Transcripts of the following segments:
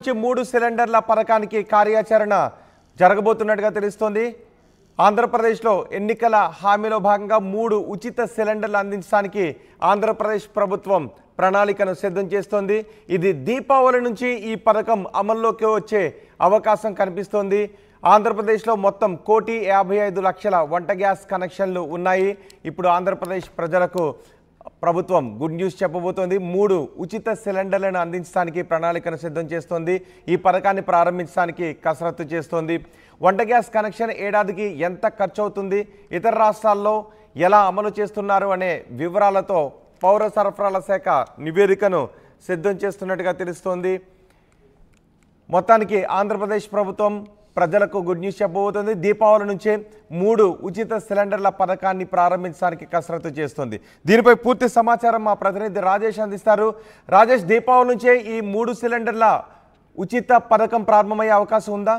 నుంచి మూడు సిలిండర్ల పథకానికి కార్యాచరణ జరగబోతున్నట్టుగా తెలుస్తోంది ఆంధ్రప్రదేశ్లో ఎన్నికల హామీలో భాగంగా మూడు ఉచిత సిలిండర్లు అందించడానికి ఆంధ్రప్రదేశ్ ప్రభుత్వం ప్రణాళికను సిద్ధం చేస్తోంది ఇది దీపావళి నుంచి ఈ పథకం అమల్లోకి వచ్చే అవకాశం కనిపిస్తోంది ఆంధ్రప్రదేశ్లో మొత్తం కోటి యాభై ఐదు లక్షల వంట గ్యాస్ కనెక్షన్లు ఉన్నాయి ఇప్పుడు ఆంధ్రప్రదేశ్ ప్రజలకు ప్రభుత్వం గుడ్ న్యూస్ చెప్పబోతోంది మూడు ఉచిత సిలిండర్లను అందించడానికి ప్రణాళికను సిద్ధం చేస్తోంది ఈ పథకాన్ని ప్రారంభించడానికి కసరత్తు చేస్తోంది వంట గ్యాస్ కనెక్షన్ ఏడాదికి ఎంత ఖర్చు అవుతుంది ఇతర రాష్ట్రాల్లో ఎలా అమలు చేస్తున్నారు అనే వివరాలతో పౌర సరఫరాల శాఖ నివేదికను సిద్ధం చేస్తున్నట్టుగా తెలుస్తోంది మొత్తానికి ఆంధ్రప్రదేశ్ ప్రభుత్వం ప్రజలకు గుడ్ న్యూస్ చెప్పబోతోంది దీపావళి నుంచే మూడు ఉచిత సిలిండర్ల పథకాన్ని ప్రారంభించడానికి కసరత్తు చేస్తుంది దీనిపై పూర్తి సమాచారం మా ప్రతినిధి రాజేష్ అందిస్తారు రాజేష్ దీపావళి నుంచే ఈ మూడు సిలిండర్ల ఉచిత పథకం ప్రారంభమయ్యే అవకాశం ఉందా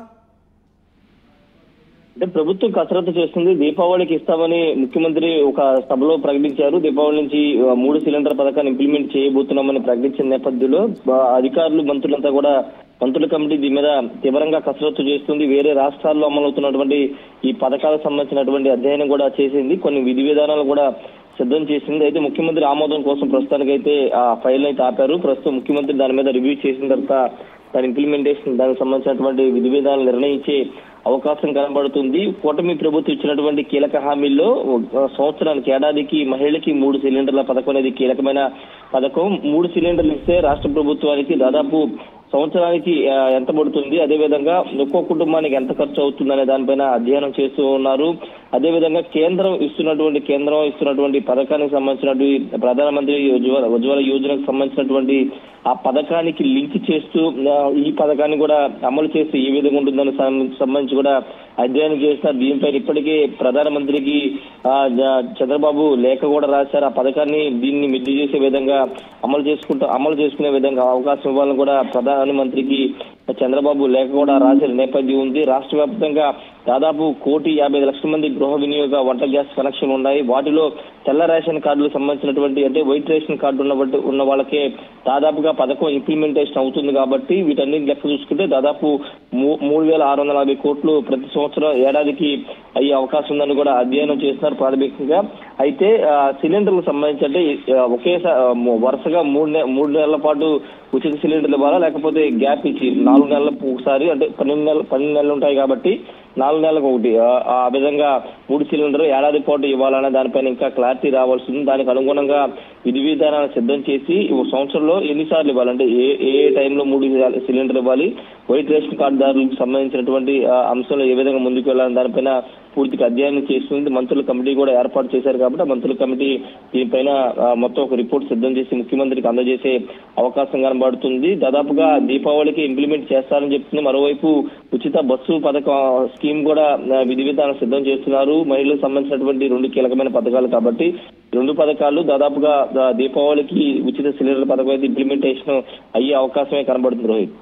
అంటే ప్రభుత్వం కసరత్తు చేస్తుంది దీపావళికి ఇస్తామని ముఖ్యమంత్రి ఒక సభలో ప్రకటించారు దీపావళి నుంచి ఆ, మూడు సిలిండర్ పథకాన్ని ఇంప్లిమెంట్ చేయబోతున్నామని ప్రకటించిన నేపథ్యంలో ఆ, అధికారులు మంత్రులంతా కూడా మంత్రుల కమిటీ దీని మీద తీవ్రంగా కసరత్తు చేస్తుంది వేరే రాష్ట్రాల్లో అమలవుతున్నటువంటి ఈ పథకాలకు సంబంధించినటువంటి అధ్యయనం కూడా చేసింది కొన్ని విధి విధానాలు కూడా సిద్ధం చేసింది అయితే ముఖ్యమంత్రి ఆమోదం కోసం ప్రస్తుతానికైతే ఆ ఫైల్ అయితే ఆపారు ప్రస్తుతం ముఖ్యమంత్రి దాని మీద రివ్యూ చేసిన తర్వాత దాని ఇంప్లిమెంటేషన్ దానికి సంబంధించినటువంటి విధి విధానాలు నిర్ణయించే అవకాశం కనబడుతుంది కూటమి ప్రభుత్వం ఇచ్చినటువంటి కీలక హామీల్లో ఒక సంవత్సరానికి ఏడాదికి మహిళకి మూడు సిలిండర్ల పథకం అనేది కీలకమైన పథకం మూడు సిలిండర్లు ఇస్తే రాష్ట్ర ప్రభుత్వానికి దాదాపు సంవత్సరానికి ఆ, ఎంత పడుతుంది అదేవిధంగా ఒక్కో కుటుంబానికి ఎంత ఖర్చు అవుతుంది అనే దానిపైన అధ్యయనం చేస్తూ ఉన్నారు అదేవిధంగా కేంద్రం ఇస్తున్నటువంటి కేంద్రం ఇస్తున్నటువంటి పథకానికి సంబంధించినటువంటి ప్రధానమంత్రి ఉజ్వల ఉజ్వల యోజనకు సంబంధించినటువంటి ఆ పథకానికి లింక్ చేస్తూ ఆ, ఈ పథకాన్ని కూడా అమలు చేస్తే ఏ విధంగా ఉంటుందని సం- సంబంధించి కూడా అధ్యయనం చేసిన దీనిపైన ఇప్పటికే ప్రధానమంత్రికి ఆ, జ- చంద్రబాబు లేఖ కూడా రాశారు ఆ పథకాన్ని దీన్ని మిద్ది చేసే విధంగా అమలు చేసుకుంటూ అమలు చేసుకునే విధంగా అవకాశం ఇవ్వాలని కూడా ప్రధానమంత్రికి చంద్రబాబు లేఖ కూడా రాసిన నేపథ్యం ఉంది రాష్ట్ర వ్యాప్తంగా దాదాపు కోటి యాభై ఐదు లక్షల మంది గృహ వినియోగ వంట గ్యాస్ కనెక్షన్ ఉన్నాయి వాటిలో తెల్ల రేషన్ కార్డులకు సంబంధించినటువంటి అంటే వైట్ రేషన్ కార్డు ఉన్న బట్టి- ఉన్న వాళ్ళకే దాదాపుగా పథకం ఇంప్లిమెంటేషన్ అవుతుంది కాబట్టి వీటన్నిటి లెక్క చూసుకుంటే దాదాపు మూ- మూడు వేల ఆరు వందల యాభై కోట్లు ప్రతి సంవత్సరం ఏడాదికి అయ్యే అవకాశం ఉందని కూడా అధ్యయనం చేస్తున్నారు ప్రాథమికంగా అయితే ఆ, సిలిండర్లకు సంబంధించి అంటే ఆ, ఒకేసారి ఆ, ము- వరుసగా మూడు నె- మూడు నెలల పాటు ఉచిత సిలిండర్లు ఇవ్వాలా లేకపోతే గ్యాప్ ఇచ్చి నాలుగు నెలలకు ఒకసారి అంటే పన్నెండు నెలలు పన్నెండు నెలలు ఉంటాయి కాబట్టి నాలుగు నెలలకు ఒకటి ఆ- ఆ విధంగా మూడు సిలిండర్ ఏడాది పాటు ఇవ్వాలనే దానిపైన ఇంకా క్లారిటీ రావాల్సి ఉంది దానికి అనుగుణంగా విధి విధానాలు సిద్ధం చేసి ఒక సంవత్సరంలో ఎన్నిసార్లు ఇవ్వాలి అంటే ఏ ఏ టైంలో మూడు సిలిండర్ ఇవ్వాలి వైట్ రేషన్ కార్డుదారులకు సంబంధించినటువంటి ఆ, అంశంలో ఏ విధంగా ముందుకు వెళ్ళాలని దానిపైన పూర్తిగా అధ్యయనం చేస్తుంది మంత్రుల కమిటీ కూడా ఏర్పాటు చేశారు కాబట్టి ఆ మంత్రుల కమిటీ దీనిపైన ఆ, మొత్తం ఒక రిపోర్ట్ సిద్ధం చేసి ముఖ్యమంత్రికి అందజేసే అవకాశం కనబడుతుంది దాదాపుగా దీపావళికి ఇంప్లిమెంట్ చేస్తారని చెప్తుంది మరోవైపు ఉచిత బస్సు పథకం స్కీమ్ కూడా ఆ, విధి విధానం సిద్ధం చేస్తున్నారు మహిళలకు సంబంధించినటువంటి రెండు కీలకమైన పథకాలు కాబట్టి ఈ రెండు పథకాలు దాదాపుగా ఆ, దీపావళికి ఉచిత సిలిండర్ పథకం అయితే ఇంప్లిమెంటేషన్ అయ్యే అవకాశమే కనబడుతుంది రోహిత్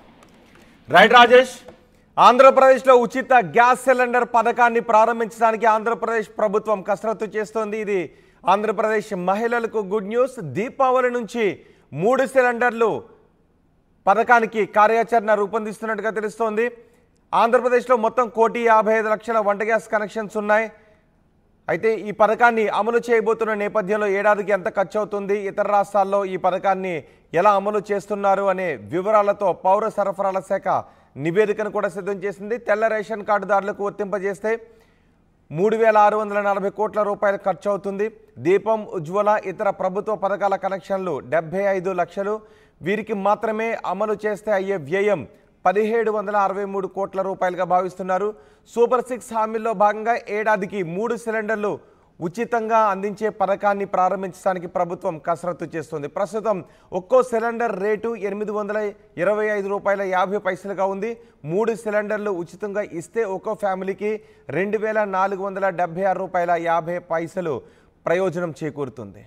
రైట్ రాజేష్ ఆంధ్రప్రదేశ్లో ఉచిత గ్యాస్ సిలిండర్ పథకాన్ని ప్రారంభించడానికి ఆంధ్రప్రదేశ్ ప్రభుత్వం కసరత్తు చేస్తోంది ఇది ఆంధ్రప్రదేశ్ మహిళలకు గుడ్ న్యూస్ దీపావళి నుంచి మూడు సిలిండర్లు పథకానికి కార్యాచరణ రూపొందిస్తున్నట్టుగా తెలుస్తోంది ఆంధ్రప్రదేశ్లో మొత్తం కోటి యాభై ఐదు లక్షల వంట గ్యాస్ కనెక్షన్స్ ఉన్నాయి అయితే ఈ పథకాన్ని అమలు చేయబోతున్న నేపథ్యంలో ఏడాదికి ఎంత ఖర్చు అవుతుంది ఇతర రాష్ట్రాల్లో ఈ పథకాన్ని ఎలా అమలు చేస్తున్నారు అనే వివరాలతో పౌర సరఫరాల శాఖ నివేదికను కూడా సిద్ధం చేసింది తెల్ల రేషన్ కార్డుదారులకు వర్తింపజేస్తే మూడు వేల ఆరు వందల నలభై కోట్ల రూపాయలు ఖర్చు అవుతుంది దీపం ఉజ్వల ఇతర ప్రభుత్వ పథకాల కనెక్షన్లు డెబ్బై ఐదు లక్షలు వీరికి మాత్రమే అమలు చేస్తే అయ్యే వ్యయం పదిహేడు వందల అరవై మూడు కోట్ల రూపాయలుగా భావిస్తున్నారు సూపర్ సిక్స్ హామీల్లో భాగంగా ఏడాదికి మూడు సిలిండర్లు ఉచితంగా అందించే పథకాన్ని ప్రారంభించడానికి ప్రభుత్వం కసరత్తు చేస్తుంది ప్రస్తుతం ఒక్కో సిలిండర్ రేటు ఎనిమిది వందల ఇరవై ఐదు రూపాయల యాభై పైసలుగా ఉంది మూడు సిలిండర్లు ఉచితంగా ఇస్తే ఒక్కో ఫ్యామిలీకి రెండు వేల నాలుగు వందల డెబ్బై ఆరు రూపాయల యాభై పైసలు ప్రయోజనం చేకూరుతుంది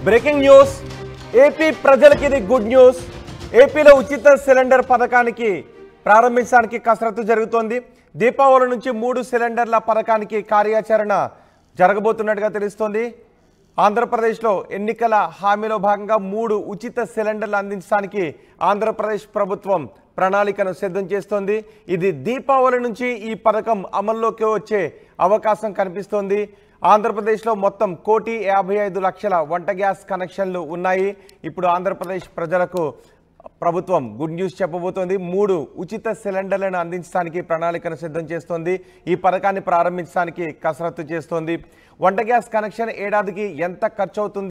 బ్రేకింగ్ న్యూస్ ఏపీ ప్రజలకి ఇది గుడ్ న్యూస్ ఏపీలో ఉచిత సిలిండర్ పథకానికి ప్రారంభించడానికి కసరత్తు జరుగుతోంది దీపావళి నుంచి మూడు సిలిండర్ల పథకానికి కార్యాచరణ జరగబోతున్నట్టుగా తెలుస్తోంది ఆంధ్రప్రదేశ్లో ఎన్నికల హామీలో భాగంగా మూడు ఉచిత సిలిండర్లు అందించడానికి ఆంధ్రప్రదేశ్ ప్రభుత్వం ప్రణాళికను సిద్ధం చేస్తోంది ఇది దీపావళి నుంచి ఈ పథకం అమల్లోకి వచ్చే అవకాశం కనిపిస్తోంది ఆంధ్రప్రదేశ్లో మొత్తం కోటి యాభై ఐదు లక్షల వంట గ్యాస్ కనెక్షన్లు ఉన్నాయి ఇప్పుడు ఆంధ్రప్రదేశ్ ప్రజలకు ప్రభుత్వం గుడ్ న్యూస్ చెప్పబోతోంది మూడు ఉచిత సిలిండర్లను అందించడానికి ప్రణాళికను సిద్ధం చేస్తోంది ఈ పథకాన్ని ప్రారంభించడానికి కసరత్తు చేస్తోంది వంట గ్యాస్ కనెక్షన్ ఏడాదికి ఎంత ఖర్చు అవుతుంది